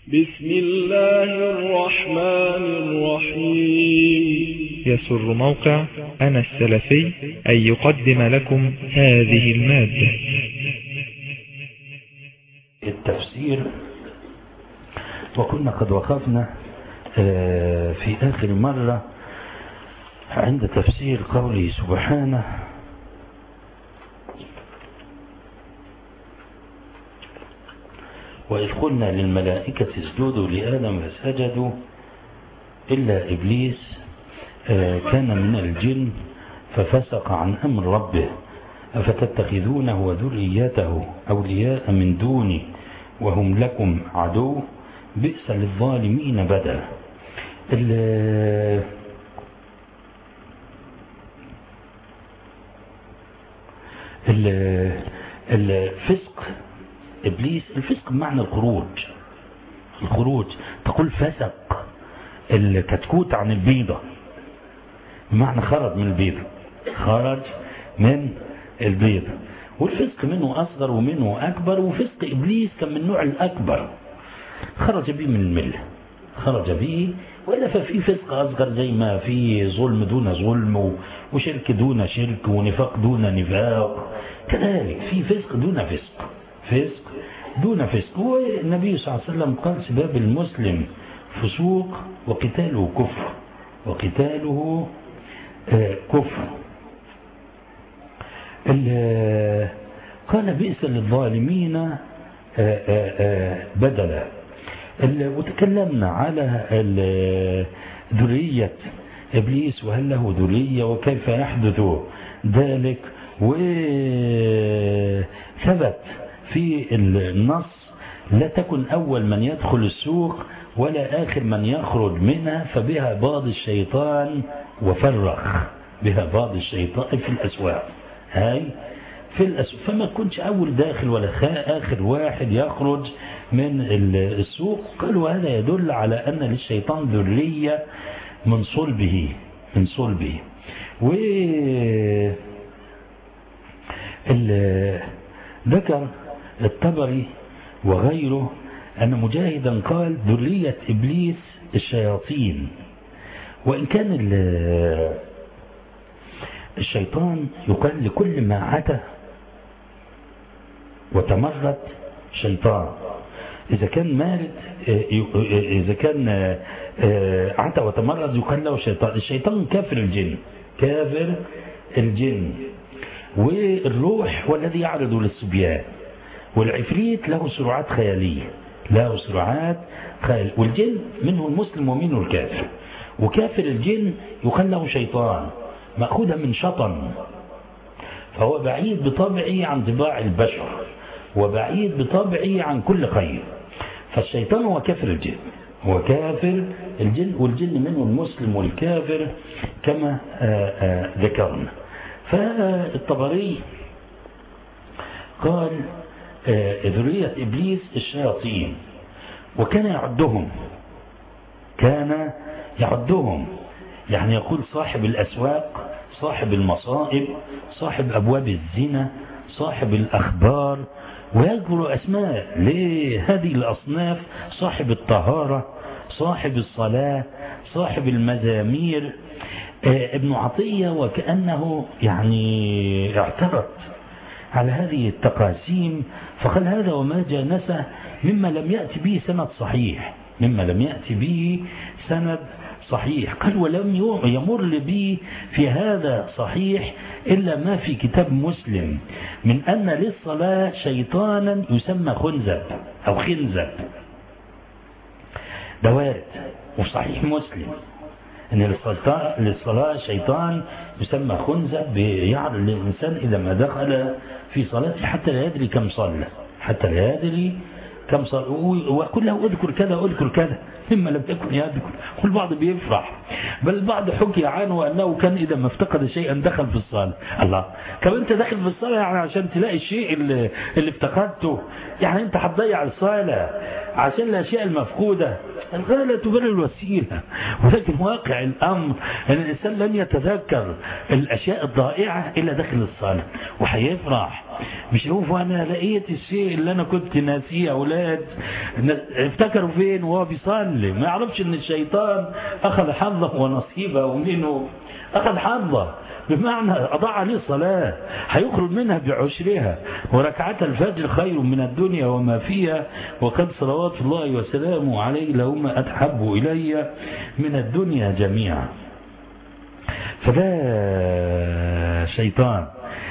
بسم الله الرحمن الرحيم يسر موقع أنا السلفي أن يقدم لكم هذه المادة التفسير وكنا قد وقفنا آه، في آخر مرة عند تفسير قوله سبحانه وإذ قلنا للملائكة اسجدوا لآدم فسجدوا إلا إبليس آه، كان من الجن ففسق عن أمر ربه أفتتخذونه وذريته أولياء من دوني وهم لكم عدو بئس للظالمين بدلا ال- ال- الفسق إبليس الفسق بمعنى الخروج الخروج تقول فسق الكتكوت عن البيضة بمعنى خرج من البيضة خرج من البيضة والفسق منه أصغر ومنه أكبر وفسق إبليس كان من النوع الأكبر خرج به من الملة خرج به وإلا ففي فسق أصغر زي ما في ظلم دون ظلم و- وشرك دون شرك ونفاق دون نفاق كذلك في فسق دون فسق فسق دون فسق والنبي صلى الله عليه وسلم قال سباب المسلم فسوق وقتاله كفر وقتاله آه، كفر ال- قال بئس للظالمين آه، آه، آه، بدلا ال- وتكلمنا على ال- ذرية إبليس وهل له ذرية وكيف يحدث ذلك وثبت في النص لا تكن أول من يدخل السوق ولا آخر من يخرج منها فبها بعض الشيطان وفرخ بها بعض الشيطان في الأسواق هاي في الأسواق فما تكونش أول داخل ولا خا- آخر واحد يخرج من ال- السوق قالوا هذا يدل على أن للشيطان ذرية من صلبه من صلبه و ال- ذكر الطبري وغيره أن مجاهدا قال ذرية إبليس الشياطين وإن كان ال- الشيطان يقال لكل ما عتى وتمرد شيطان إذا كان مارد آه، ي- آه، إذا كان آه، آه، عتى وتمرد يقال له شيطان الشيطان كافر الجن كافر الجن والروح هو الذي يعرض للصبيان والعفريت له سرعات خيالية له سرعات خيال والجن منه المسلم ومنه الكافر وكافر الجن يقال له شيطان مأخوذة من شطن فهو بعيد بطبعه عن طباع البشر وبعيد بطبعه عن كل خير فالشيطان هو كافر الجن هو كافر الجن والجن منه المسلم والكافر كما آه، آه، ذكرنا فالطبري قال آه، ذرية إبليس الشياطين وكان يعدهم كان يعدهم يعني يقول صاحب الأسواق صاحب المصائب صاحب أبواب الزنا صاحب الأخبار ويذكر أسماء لهذه الأصناف صاحب الطهارة صاحب الصلاة صاحب المزامير آه، ابن عطية وكأنه يعني اعترض على هذه التقاسيم فقال هذا وما جانسه مما لم يأتي به سند صحيح مما لم يأتي به سند صحيح قال ولم يمر بي في هذا صحيح إلا ما في كتاب مسلم من أن للصلاة شيطانا يسمى خنزب أو خنزب ده وارد وفي صحيح مسلم ان للصلاة, للصلاة شيطان يسمى خنزب بيعرض للإنسان إذا ما دخل في صلاته حتى لا يدري كم صلى حتى لا يدري كم صلى وأقول له اذكر كذا اذكر كذا مما لم يكن يذكر والبعض بيفرح بل البعض حكي عنه أنه كان إذا ما افتقد شيئا دخل في الصلاة الله كم أنت داخل في الصلاة يعني عشان تلاقي الشيء اللي, اللي افتقدته يعني أنت هتضيع الصلاة عشان الأشياء المفقودة الغاية لا تبرر الوسيلة ولكن واقع الأمر أن الإنسان لن يتذكر الأشياء الضائعة إلا داخل الصلاة وهيفرح مش شوف أنا لقيت الشيء اللي أنا كنت ناسيه أولاد افتكروا فين وهو بيصلي ما يعرفش أن الشيطان أخذ حظه ونصيبه ومنه أخذ حظه بمعنى أضاع عليه الصلاة هيخرج منها بعشرها وركعات الفجر خير من الدنيا وما فيها وقد صلوات الله وسلامه عليه لهما أتحب إلي من الدنيا جميعا فده شيطان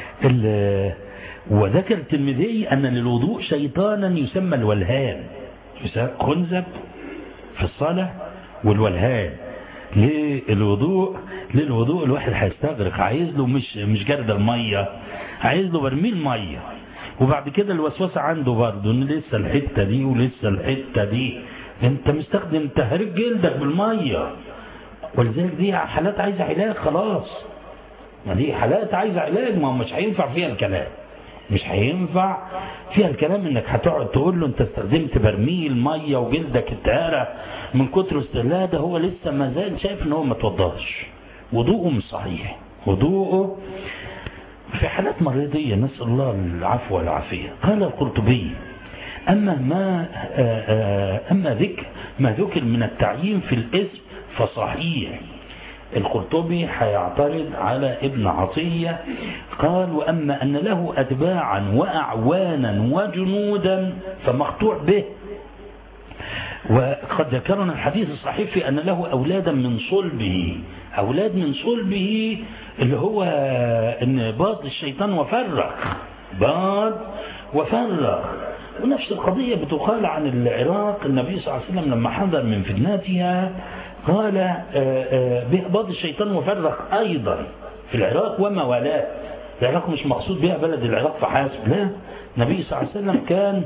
وذكر الترمذي أن للوضوء شيطانا يسمى الولهان خنزب في الصلاة والولهان للوضوء للوضوء الواحد هيستغرق عايز له مش مش جرد الميه عايز له برميل ميه وبعد كده الوسوسه عنده برضه ان لسه الحته دي ولسه الحته دي انت مستخدم تهريج جلدك بالميه ولذلك دي حالات عايزه علاج خلاص ما دي حالات عايزه علاج ما هو مش هينفع فيها الكلام مش هينفع فيها الكلام انك هتقعد تقول له انت استخدمت برميل ميه وجلدك اتهرى من كتر لا ده هو لسه ما زال شايف ان هو ما توضاش وضوءه مش صحيح وضوءه في حالات مريضية نسأل الله العفو والعافية قال القرطبي أما ما أما ذكر ما ذكر من التعيين في الاسم فصحيح القرطبي هيعترض على ابن عطية قال وأما أن له أتباعا وأعوانا وجنودا فمقطوع به وقد ذكرنا الحديث الصحيح في أن له أولادا من صلبه أولاد من صلبه اللي هو أن باض الشيطان وفرق باض وفرق ونفس القضية بتقال عن العراق النبي صلى الله عليه وسلم لما حذر من فتناتها قال باض الشيطان وفرق أيضا في العراق وما والاه العراق مش مقصود بها بلد العراق فحاسب لا النبي صلى الله عليه وسلم كان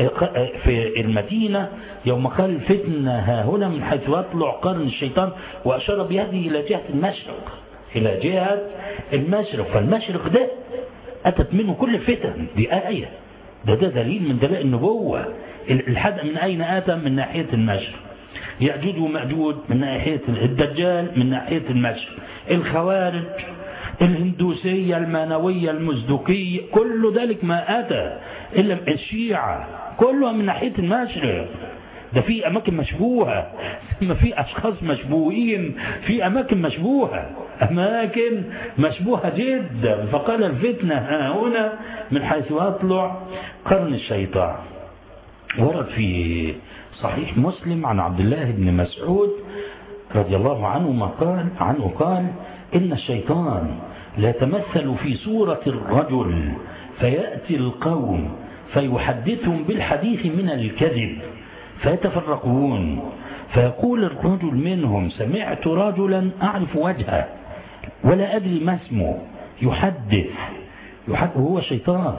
في المدينة يوم قال الفتنة ها هنا من حيث يطلع قرن الشيطان وأشار بيده إلى جهة المشرق إلى جهة المشرق فالمشرق ده أتت منه كل الفتن دي آية ده ده دليل من دلائل النبوة الحد من أين أتى من ناحية المشرق يأجوج ومأجوج من ناحية الدجال من ناحية المشرق الخوارج الهندوسية المانوية المزدكية كل ذلك ما أتى إلا الشيعة كلها من ناحية المشرق ده في أماكن مشبوهة ما في أشخاص مشبوهين في أماكن مشبوهة أماكن مشبوهة جدا فقال الفتنة ها هنا من حيث يطلع قرن الشيطان ورد في صحيح مسلم عن عبد الله بن مسعود رضي الله عنه ما قال عنه قال إن الشيطان لا يتمثل في صورة الرجل فيأتي القوم فيحدثهم بالحديث من الكذب فيتفرقون فيقول الرجل منهم سمعت رجلا أعرف وجهه ولا أدري ما اسمه يحدث يحدث وهو شيطان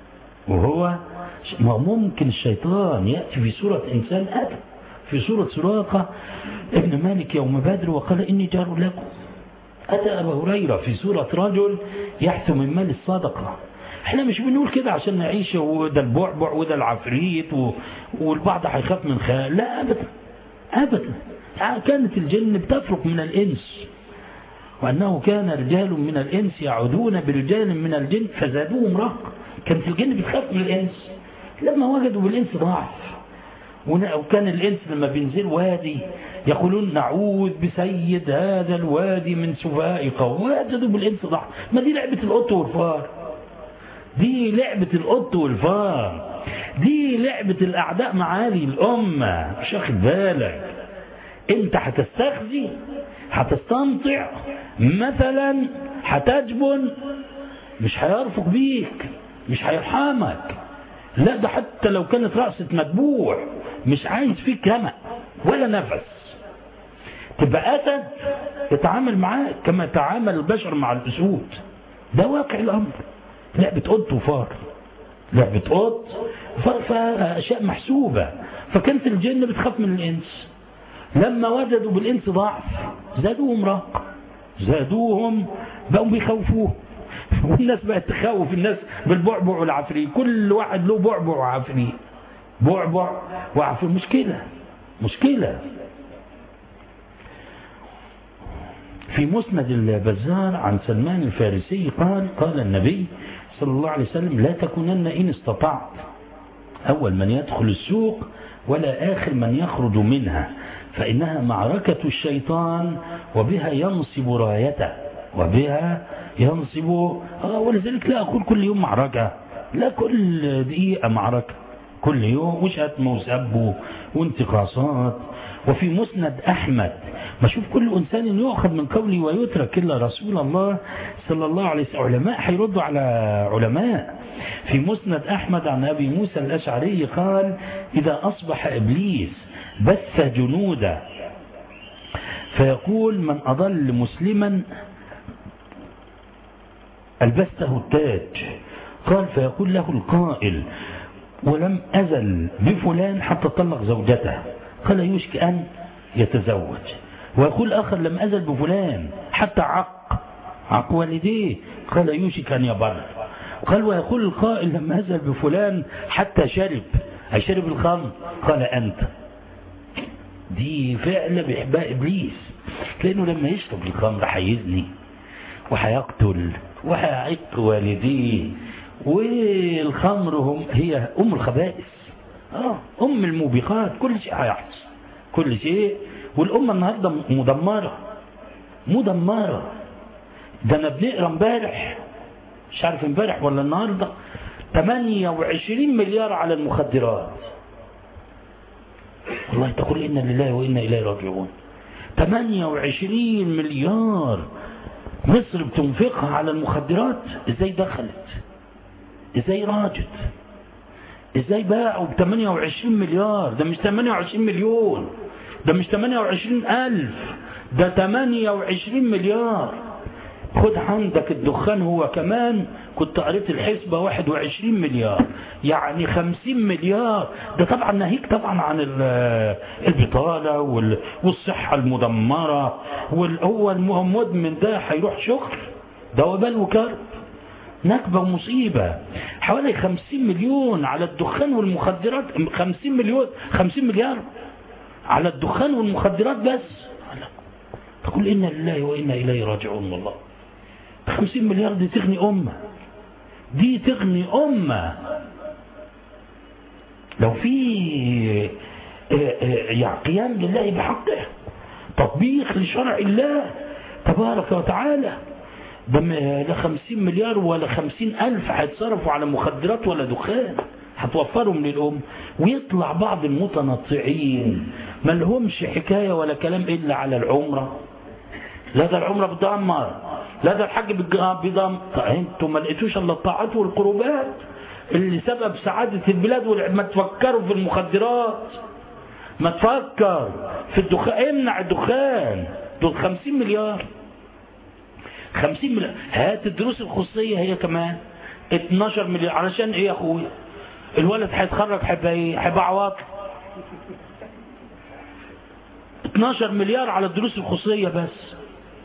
وهو ما ممكن الشيطان يأتي في صورة إنسان أتى في صورة سراقة ابن مالك يوم بدر وقال إني جار لكم أتى أبا هريرة في صورة رجل يحث من مال الصدقة احنا مش بنقول كده عشان نعيش وده البعبع وده العفريت و... والبعض هيخاف من خيال لا أبدا أبدا كانت الجن بتفرق من الإنس وأنه كان رجال من الإنس يعودون برجال من الجن فزادوهم رهق كانت الجن بتخاف من الإنس لما وجدوا بالإنس ضعف وكان الإنس لما بينزل وادي يقولون نعوذ بسيد هذا الوادي من سفهاء قوم وجدوا بالإنس ضعف ما دي لعبة القط والفار دي لعبة القط والفار دي لعبة الأعداء معالي الأمة مش واخد بالك انت هتستخزي هتستنطع مثلا هتجبن مش هيرفق بيك مش هيرحمك لا ده حتى لو كانت رأسة مدبوع مش عايز فيك رمق ولا نفس تبقى أسد يتعامل معاك كما تعامل البشر مع الأسود ده واقع الأمر لعبة قط وفار لعبة قط وفار فيها أشياء محسوبة فكانت الجن بتخاف من الإنس لما وجدوا بالإنس ضعف زادوهم رهق زادوهم بقوا بيخوفوه والناس بقت تخوف الناس بالبعبع والعفريت كل واحد له بعبع وعفريت بعبع وقع في مشكلة مشكلة في مسند البزار عن سلمان الفارسي قال قال النبي صلى الله عليه وسلم لا تكونن إن استطعت أول من يدخل السوق ولا آخر من يخرج منها فإنها معركة الشيطان وبها ينصب رايته وبها ينصب آه ولذلك لا أقول كل يوم معركة لا كل دقيقة معركة كل يوم وشتم وسب وانتقاصات وفي مسند أحمد ما شوف كل إنسان يؤخذ من قولي ويترك إلا رسول الله صلى الله عليه وسلم علماء هيردوا على علماء في مسند أحمد عن أبي موسى الأشعري قال إذا أصبح إبليس بث جنودا فيقول من أضل مسلما ألبسته التاج قال فيقول له القائل ولم أزل بفلان حتى طلق زوجته قال يوشك أن يتزوج ويقول آخر لم أزل بفلان حتى عق عق والديه قال يوشك أن يبر قال ويقول القائل لم أزل بفلان حتى شرب أي شرب الخمر قال أنت دي فعل بإحباء إبليس لأنه لما يشرب الخمر هيزني وهيقتل وهيعق والديه والخمر هم هي أم الخبائث آه أم الموبقات كل شيء هيحصل كل شيء والأمة النهاردة مدمرة مدمرة ده أنا بنقرا امبارح مش عارف امبارح ولا النهاردة 28 مليار على المخدرات والله تقول إنا لله وإنا إليه راجعون 28 مليار مصر بتنفقها على المخدرات ازاي دخلت ازاي راجت ازاي باعوا ب 28 مليار ده مش 28 مليون ده مش 28 ألف ده 28 مليار خد عندك الدخان هو كمان كنت قريت الحسبة 21 مليار يعني 50 مليار ده طبعا ناهيك طبعا عن البطالة والصحة المدمرة هو المدمن ده هيروح شغل ده وبال وكرب نكبة ومصيبة حوالي 50 مليون على الدخان والمخدرات 50 مليون 50 مليار على الدخان والمخدرات بس تقول إنا لله وإنا إليه راجعون والله 50 مليار دي تغني أمة دي تغني أمة لو في يعني قيام لله بحقه تطبيق لشرع الله تبارك وتعالى ده لا 50 مليار ولا 50 ألف هيتصرفوا على مخدرات ولا دخان هتوفرهم للأم ويطلع بعض المتنطعين ما لهمش حكاية ولا كلام إلا على العمرة لا ده العمرة بتدمر لا ده الحج بيدمر انتوا ما لقيتوش الا الطاعات والقربات اللي سبب سعادة البلاد ما تفكروا في المخدرات ما تفكر في الدخان امنع الدخان دول 50 مليار 50 مليار هات الدروس الخصوصية هي كمان 12 مليار علشان ايه يا اخويا الولد هيتخرج هيبقى ايه هيبقى عواطل 12 مليار على الدروس الخصوصية بس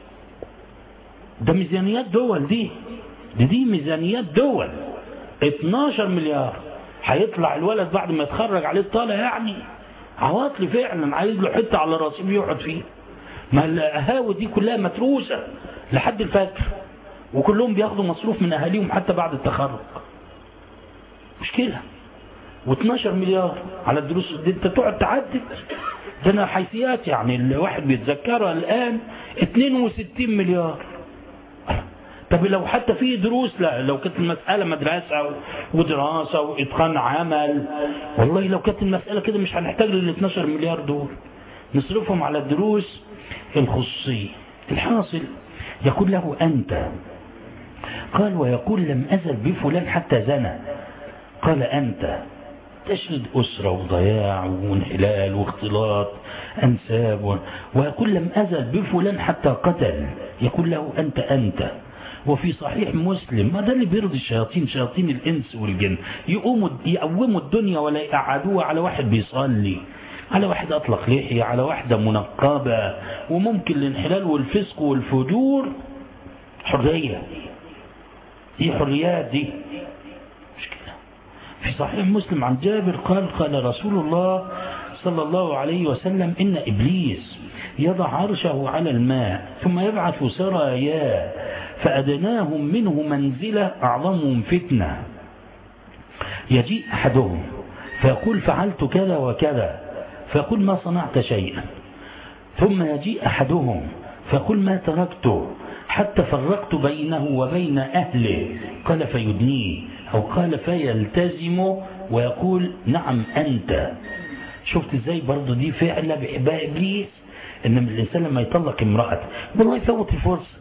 ده ميزانيات دول دي دي, دي ميزانيات دول 12 مليار هيطلع الولد بعد ما يتخرج عليه الطالع يعني عواطلي فعلا عايز له حته على راسه يقعد فيه ما القهاوي دي كلها متروسه لحد الفجر وكلهم بياخدوا مصروف من اهاليهم حتى بعد التخرج مشكله و12 مليار على الدروس دي انت تقعد تعدد ده انا حيثيات يعني الواحد بيتذكرها الان 62 مليار طب لو حتى في دروس لا لو كانت المسألة مدرسة ودراسة وإتقان عمل والله لو كانت المسألة كده مش هنحتاج لل 12 مليار دول نصرفهم على الدروس الخصوصية الحاصل يقول له أنت قال ويقول لم أزل بفلان حتى زنى قال أنت تشهد أسرة وضياع وانحلال واختلاط أنساب ويقول لم أزل بفلان حتى قتل يقول له أنت أنت وفي صحيح مسلم ما ده اللي بيرضي الشياطين شياطين الإنس والجن يقوموا يقوموا الدنيا ولا يقعدوها على واحد بيصلي على واحد أطلق لحية على واحدة منقبة وممكن الانحلال والفسق والفجور حرية دي حريات دي مش كده في صحيح مسلم عن جابر قال قال رسول الله صلى الله عليه وسلم إن إبليس يضع عرشه على الماء ثم يبعث سرايا فأدناهم منه منزلة أعظمهم فتنة يجيء أحدهم فيقول فعلت كذا وكذا فيقول ما صنعت شيئا ثم يجيء أحدهم فيقول ما تركته حتى فرقت بينه وبين أهله قال فيدنيه أو قال فيلتزم ويقول نعم أنت شفت ازاي برضه دي فعلة بإحباء إبليس إن الإنسان لما يطلق امرأة والله يفوت الفرصة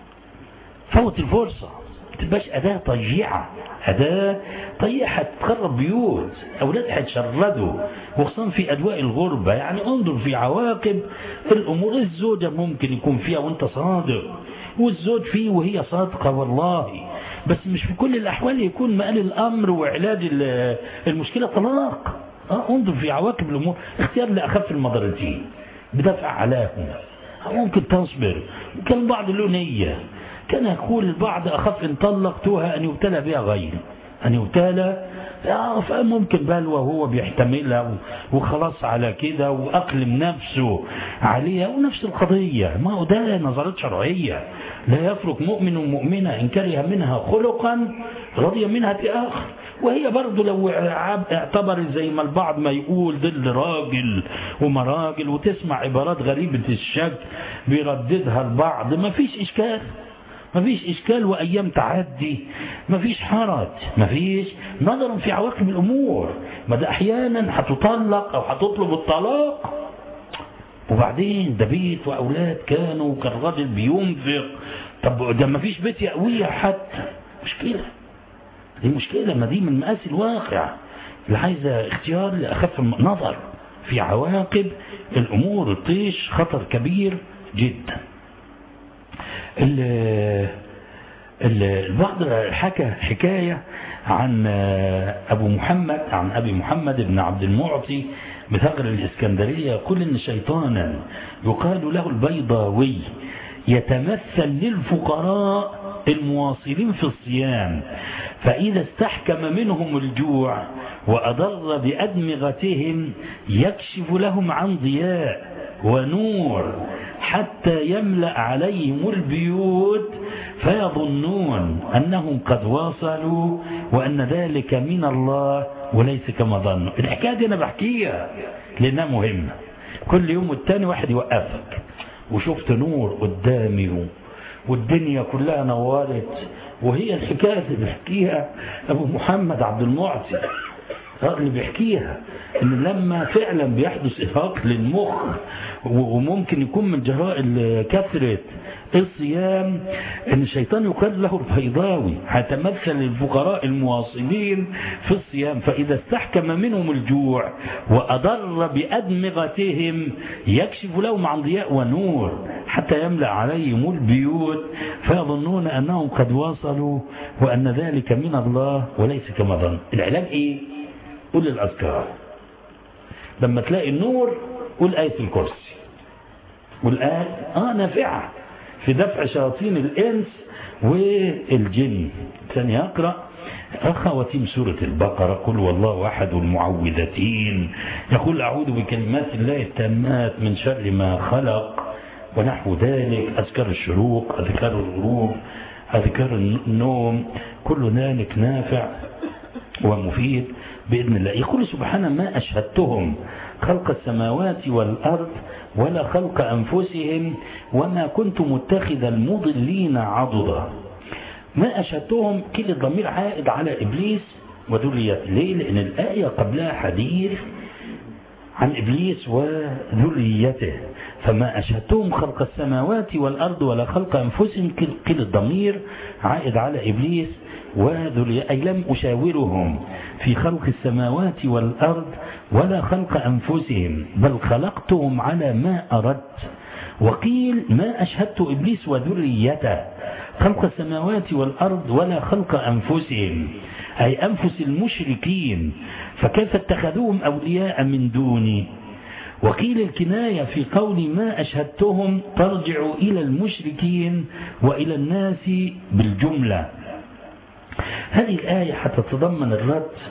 فوت الفرصة تبقاش أداة طيعة أداة طيعة تخرب بيوت أولاد هيتشردوا وخصوصا في أدواء الغربة يعني انظر في عواقب الأمور الزوجة ممكن يكون فيها وانت صادق والزوج فيه وهي صادقة والله بس مش في كل الأحوال يكون مقال الأمر وعلاج المشكلة طلاق اه انظر في عواقب الأمور اختيار لأخف المضرتين بدفع علاهم ممكن تصبر كان بعض له نية كان يقول البعض أخف إن طلقتها أن يبتلى بها غيري أن يبتلى ممكن بلوى وهو بيحتملها وخلاص على كده وأقلم نفسه عليها ونفس القضية ما هو ده نظرات شرعية لا يفرق مؤمن ومؤمنة إن كره منها خلقا رضي منها بآخر وهي برضه لو اعتبر زي ما البعض ما يقول ضد راجل ومراجل وتسمع عبارات غريبة الشك بيرددها البعض ما فيش إشكال ما فيش إشكال وأيام تعدي ما فيش حرج ما فيش نظرا في عواقب الأمور ما ده أحيانا هتطلق أو هتطلب الطلاق وبعدين ده بيت وأولاد كانوا كان الراجل بينفق طب ده ما فيش بيت يأويها حتى مشكلة دي مشكلة ما دي من مقاس الواقع اللي عايزة اختيار لأخف نظر في عواقب الأمور الطيش خطر كبير جدا البعض حكى حكاية عن أبو محمد عن أبي محمد بن عبد المعطي بثغر الإسكندرية يقول إن شيطانا يقال له البيضاوي يتمثل للفقراء المواصلين في الصيام فإذا استحكم منهم الجوع وأضر بأدمغتهم يكشف لهم عن ضياء ونور حتى يملأ عليهم البيوت فيظنون أنهم قد واصلوا وأن ذلك من الله وليس كما ظنوا الحكاية دي أنا بحكيها لأنها مهمة كل يوم والتاني واحد يوقفك وشفت نور قدامي والدنيا كلها نورت وهي الحكاية اللي بيحكيها أبو محمد عبد المعطي اللي بيحكيها ان لما فعلا بيحدث ارهاق للمخ وممكن يكون من جراء كثرة الصيام ان الشيطان يقال له البيضاوي هتمثل الفقراء المواصلين في الصيام فاذا استحكم منهم الجوع واضر بادمغتهم يكشف لهم عن ضياء ونور حتى يملا عليهم البيوت فيظنون انهم قد وصلوا وان ذلك من الله وليس كما ظن العلاج ايه قول الاذكار لما تلاقي النور قول آية الكرسي والآية آه نافعة في دفع شياطين الإنس والجن ثاني يقرأ خواتيم سورة البقرة قل والله أحد المعوذتين يقول أعوذ بكلمات الله التامات من شر ما خلق ونحو ذلك أذكار الشروق أذكار الغروب أذكار النوم كل ذلك نافع ومفيد بإذن الله يقول سبحانه ما أشهدتهم خلق السماوات والأرض ولا خلق أنفسهم وما كنت متخذ المضلين عضدا ما أشهدتهم كل الضمير عائد على إبليس وذريته ليه لأن الآية قبلها حديث عن إبليس وذريته فما أشهدتهم خلق السماوات والأرض ولا خلق أنفسهم كل الضمير عائد على إبليس وذريته أي لم أشاورهم في خلق السماوات والأرض ولا خلق أنفسهم بل خلقتهم على ما أردت وقيل ما أشهدت إبليس وذريته خلق السماوات والأرض ولا خلق أنفسهم أي أنفس المشركين فكيف اتخذوهم أولياء من دوني وقيل الكناية في قول ما أشهدتهم ترجع إلى المشركين وإلى الناس بالجملة هذه الآية حتتضمن الرد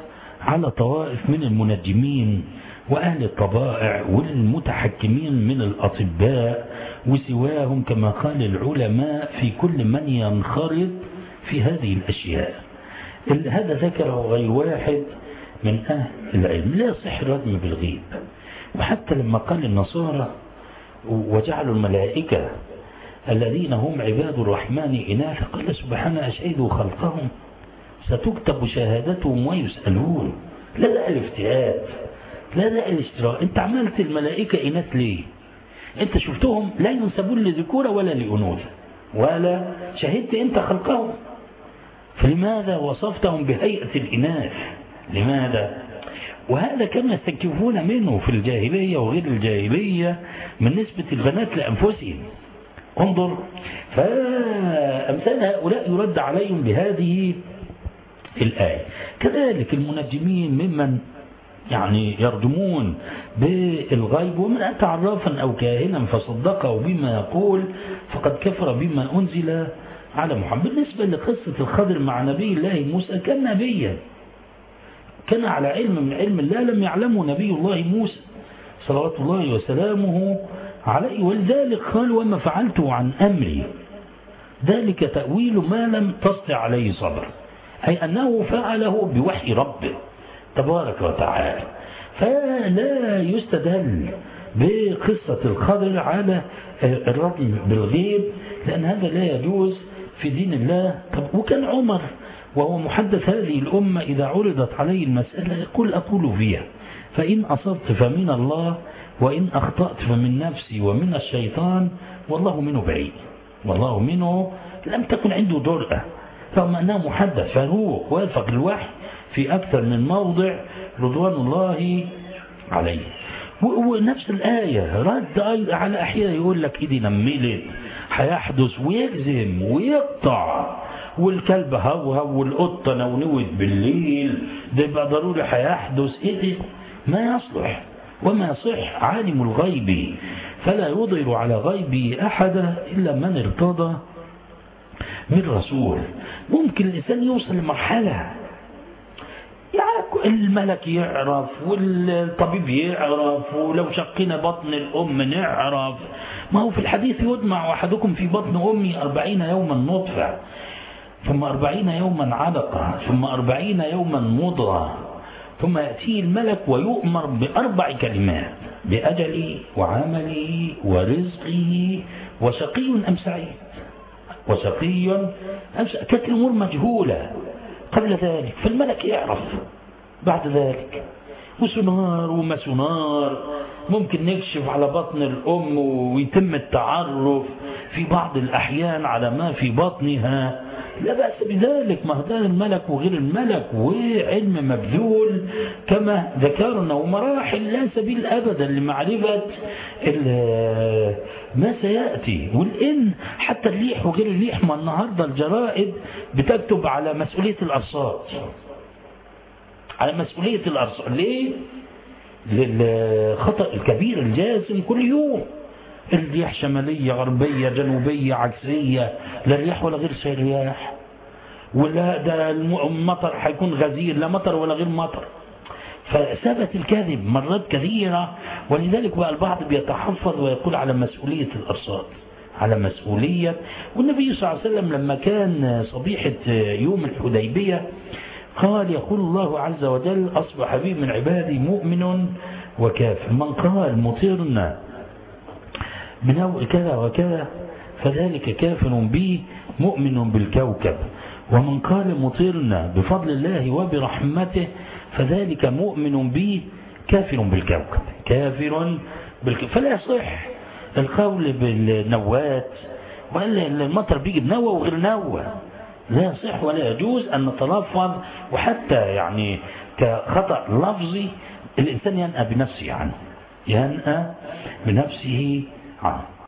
على طوائف من المنجمين وأهل الطبائع والمتحكمين من الأطباء وسواهم كما قال العلماء في كل من ينخرط في هذه الأشياء هذا ذكره غير واحد من أهل العلم لا صح الرجم بالغيب وحتى لما قال النصارى وجعلوا الملائكة الذين هم عباد الرحمن إناثا قال سبحانه أشهدوا خلقهم ستكتب شهادتهم ويسألون لا لا الافتئات لا لا الاشتراء انت عملت الملائكة إناث ليه انت شفتهم لا ينسبون لذكورة ولا لأنوثة ولا شهدت انت خلقهم فلماذا وصفتهم بهيئة الإناث لماذا وهذا كما يستكفون منه في الجاهلية وغير الجاهلية من نسبة البنات لأنفسهم انظر فأمثال هؤلاء يرد عليهم بهذه الآية كذلك المنجمين ممن يعني يرجمون بالغيب ومن أتى عرافا أو كاهنا فصدقه بما يقول فقد كفر بما أنزل على محمد بالنسبة لقصة الخضر مع نبي الله موسى كان نبيا كان على علم من علم الله لم يعلمه نبي الله موسى صلوات الله وسلامه عليه ولذلك قال وما فعلته عن أمري ذلك تأويل ما لم تستطع عليه صبر أي أنه فعله بوحي ربه تبارك وتعالى فلا يستدل بقصة الخضر على الرجم بالغيب لأن هذا لا يجوز في دين الله طب وكان عمر وهو محدث هذه الأمة إذا عرضت عليه المسألة يقول أقول فيها فإن أصبت فمن الله وإن أخطأت فمن نفسي ومن الشيطان والله منه بعيد والله منه لم تكن عنده جرأة رغم أنه محدث فاروق وافق الوحي في أكثر من موضع رضوان الله عليه ونفس الآية رد على أحياء يقول لك إيدي نملت هيحدث ويجزم ويقطع والكلب هوهو والقطة نونوت بالليل ده يبقى ضروري هيحدث إيه دي ما يصلح وما يصح عالم الغيب فلا يظهر على غيبه أحدا إلا من ارتضى من رسول ممكن الإنسان يوصل لمرحلة يعني الملك يعرف والطبيب يعرف ولو شقنا بطن الأم نعرف ما هو في الحديث يدمع أحدكم في بطن أمي أربعين يوما نطفة ثم أربعين يوما علقة ثم أربعين يوما مضغة ثم يأتيه الملك ويؤمر بأربع كلمات بأجله وعمله ورزقه وشقي أم سعيد وشقي أم سعيد كانت الأمور مجهولة قبل ذلك فالملك يعرف بعد ذلك وسنار وما سنار ممكن نكشف على بطن الأم ويتم التعرف في بعض الأحيان على ما في بطنها لا بأس بذلك ما هذا الملك وغير الملك وعلم مبذول كما ذكرنا ومراحل لا سبيل أبدا لمعرفة ما سيأتي والإن حتى الريح وغير الريح ما النهاردة الجرائد بتكتب على مسؤولية الأرصاد على مسؤولية الأرصاد ليه؟ للخطأ الكبير الجازم كل يوم الرياح شمالية غربية جنوبية عكسية لا رياح ولا غير رياح ولا ده المطر هيكون غزير لا مطر ولا غير مطر فثبت الكذب مرات كثيرة ولذلك بقى البعض بيتحفظ ويقول على مسؤولية الأرصاد على مسؤولية والنبي صلى الله عليه وسلم لما كان صبيحة يوم الحديبية قال يقول الله عز وجل أصبح بي من عبادي مؤمن وكافر من قال مطرنا بنوع كذا وكذا فذلك كافر بي مؤمن بالكوكب ومن قال مطرنا بفضل الله وبرحمته فذلك مؤمن بي كافر بالكوكب كافر بالكوكب فلا يصح القول بالنوات ولا المطر بيجي بنوى وغير نوى لا يصح ولا يجوز أن نتلفظ وحتى يعني كخطأ لفظي الإنسان ينأى بنفسه عنه ينأى بنفسه عنه